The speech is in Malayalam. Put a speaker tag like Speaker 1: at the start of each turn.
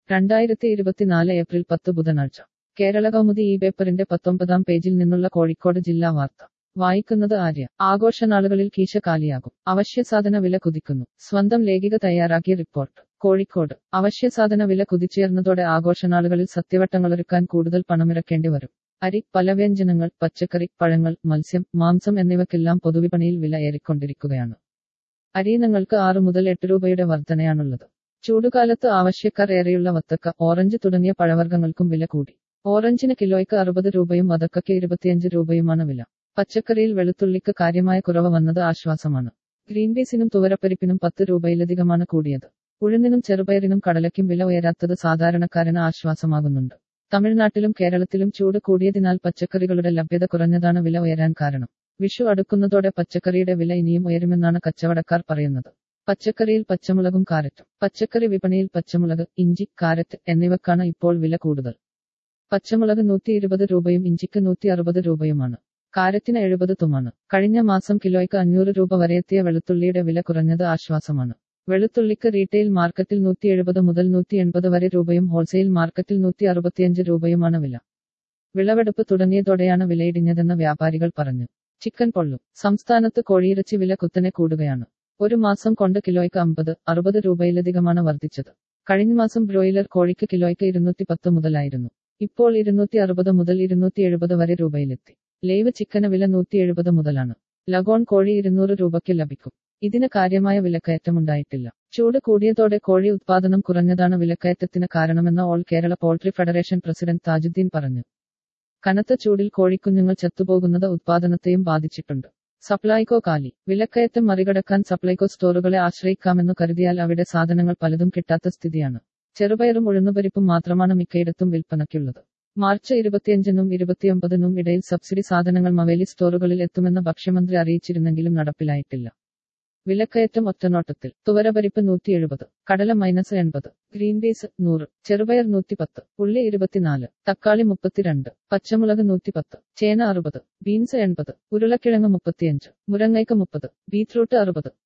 Speaker 1: രണ്ടായിരത്തി ഇരുപത്തിനാല് ഏപ്രിൽ പത്ത് ബുധനാഴ്ച കേരള കൗമുദി ഈ പേപ്പറിന്റെ പത്തൊമ്പതാം പേജിൽ നിന്നുള്ള കോഴിക്കോട് ജില്ലാ വാർത്ത വായിക്കുന്നത് ആര്യ ആഘോഷനാളുകളിൽ കീശ കാലിയാകും അവശ്യസാധന വില കുതിക്കുന്നു സ്വന്തം ലേഖിക തയ്യാറാക്കിയ റിപ്പോർട്ട് കോഴിക്കോട് അവശ്യസാധന വില കുതിച്ചുയർന്നതോടെ ആഘോഷനാളുകളിൽ സത്യവട്ടങ്ങളൊരുക്കാൻ കൂടുതൽ പണമിറക്കേണ്ടി വരും അരി പലവ്യഞ്ജനങ്ങൾ പച്ചക്കറി പഴങ്ങൾ മത്സ്യം മാംസം എന്നിവയ്ക്കെല്ലാം പൊതുവിപണിയിൽ വില ഏറിക്കൊണ്ടിരിക്കുകയാണ് അരിയിനങ്ങൾക്ക് ആറ് മുതൽ എട്ട് രൂപയുടെ വർധനയാണുള്ളത് ചൂടുകാലത്ത് ആവശ്യക്കാർ ഏറെയുള്ള വത്തക്ക ഓറഞ്ച് തുടങ്ങിയ പഴവർഗ്ഗങ്ങൾക്കും വില കൂടി ഓറഞ്ചിന് കിലോയ്ക്ക് അറുപത് രൂപയും വതക്കയ്ക്ക് ഇരുപത്തിയഞ്ച് രൂപയുമാണ് വില പച്ചക്കറിയിൽ വെളുത്തുള്ളിക്ക് കാര്യമായ കുറവ് വന്നത് ആശ്വാസമാണ് ഗ്രീൻ പീസിനും തുവരപ്പരിപ്പിനും പത്ത് രൂപയിലധികമാണ് കൂടിയത് ഉഴുന്നിനും ചെറുപയറിനും കടലയ്ക്കും വില ഉയരാത്തത് സാധാരണക്കാരന് ആശ്വാസമാകുന്നുണ്ട് തമിഴ്നാട്ടിലും കേരളത്തിലും ചൂട് കൂടിയതിനാൽ പച്ചക്കറികളുടെ ലഭ്യത കുറഞ്ഞതാണ് വില ഉയരാൻ കാരണം വിഷു അടുക്കുന്നതോടെ പച്ചക്കറിയുടെ വില ഇനിയും ഉയരുമെന്നാണ് കച്ചവടക്കാർ പറയുന്നത് പച്ചക്കറിയിൽ പച്ചമുളകും കാരറ്റും പച്ചക്കറി വിപണിയിൽ പച്ചമുളക് ഇഞ്ചി കാരറ്റ് എന്നിവക്കാണ് ഇപ്പോൾ വില കൂടുതൽ പച്ചമുളക് നൂറ്റി ഇരുപത് രൂപയും ഇഞ്ചിക്ക് നൂറ്റി അറുപത് രൂപയുമാണ് കാരറ്റിന് എഴുപത് തുമാണ് കഴിഞ്ഞ മാസം കിലോയ്ക്ക് അഞ്ഞൂറ് രൂപ വരെയെത്തിയ വെളുത്തുള്ളിയുടെ വില കുറഞ്ഞത് ആശ്വാസമാണ് വെളുത്തുള്ളിക്ക് റീറ്റെയിൽ മാർക്കറ്റിൽ നൂറ്റി എഴുപത് മുതൽ നൂറ്റി എൺപത് വരെ രൂപയും ഹോൾസെയിൽ മാർക്കറ്റിൽ നൂറ്റി അറുപത്തിയഞ്ച് രൂപയുമാണ് വില വിളവെടുപ്പ് തുടങ്ങിയതോടെയാണ് വിലയിടിഞ്ഞതെന്ന് വ്യാപാരികൾ പറഞ്ഞു ചിക്കൻ പൊള്ളും സംസ്ഥാനത്ത് കോഴിയിറച്ചി വില കുത്തനെ കൂടുകയാണ് ഒരു മാസം കൊണ്ട് കിലോയ്ക്ക് അമ്പത് അറുപത് രൂപയിലധികമാണ് വർദ്ധിച്ചത് കഴിഞ്ഞ മാസം ബ്രോയിലർ കോഴിക്ക് കിലോയ്ക്ക് ഇരുന്നൂറ്റി പത്ത് മുതലായിരുന്നു ഇപ്പോൾ ഇരുന്നൂറ്റി അറുപത് മുതൽ ഇരുന്നൂറ്റി എഴുപത് വരെ രൂപയിലെത്തി ലൈവ് ചിക്കന് വില നൂറ്റി എഴുപത് മുതലാണ് ലഗോൺ കോഴി ഇരുന്നൂറ് രൂപയ്ക്ക് ലഭിക്കും ഇതിന് കാര്യമായ വിലക്കയറ്റമുണ്ടായിട്ടില്ല ചൂട് കൂടിയതോടെ കോഴി ഉത്പാദനം കുറഞ്ഞതാണ് വിലക്കയറ്റത്തിന് കാരണമെന്ന് all Kerala poultry federation president Tajuddin പറഞ്ഞു കനത്ത ചൂടിൽ കോഴിക്കുഞ്ഞുങ്ങൾ ചത്തുപോകുന്നത് ഉത്പാദനത്തെയും ബാധിച്ചിട്ടുണ്ട് സപ്ലൈകോ കാലി വിലക്കയറ്റം മറികടക്കാൻ സപ്ലൈകോ സ്റ്റോറുകളെ ആശ്രയിക്കാമെന്നു കരുതിയാൽ അവിടെ സാധനങ്ങൾ പലതും കിട്ടാത്ത സ്ഥിതിയാണ് ചെറുപയറും ഉഴുന്നുപരിപ്പും മാത്രമാണ് മിക്കയിടത്തും വിൽപ്പനയ്ക്കുള്ളത് മാർച്ച് ഇരുപത്തിയഞ്ചിനും ഇരുപത്തിയൊമ്പതിനും ഇടയിൽ സബ്സിഡി സാധനങ്ങൾ മവേലി സ്റ്റോറുകളിൽ എത്തുമെന്ന് ഭക്ഷ്യമന്ത്രി അറിയിച്ചിരുന്നെങ്കിലും നടപ്പിലായിട്ടില്ല വിലക്കയറ്റം ഒറ്റനോട്ടത്തിൽ തുവരപരിപ്പ് നൂറ്റി എഴുപത് കടല മൈനസ് എൺപത് ഗ്രീൻ പീസ് നൂറ് ചെറുപയർ നൂറ്റിപ്പത്ത് ഉള്ളി ഇരുപത്തിനാല് തക്കാളി മുപ്പത്തിരണ്ട് പച്ചമുളക് നൂറ്റിപ്പത്ത് ചേന അറുപത് ബീൻസ് എൺപത് ഉരുളക്കിഴങ്ങ് മുപ്പത്തിയഞ്ച് മുരങ്ങയ്ക്ക് മുപ്പത് ബീറ്റ്റൂട്ട് അറുപത്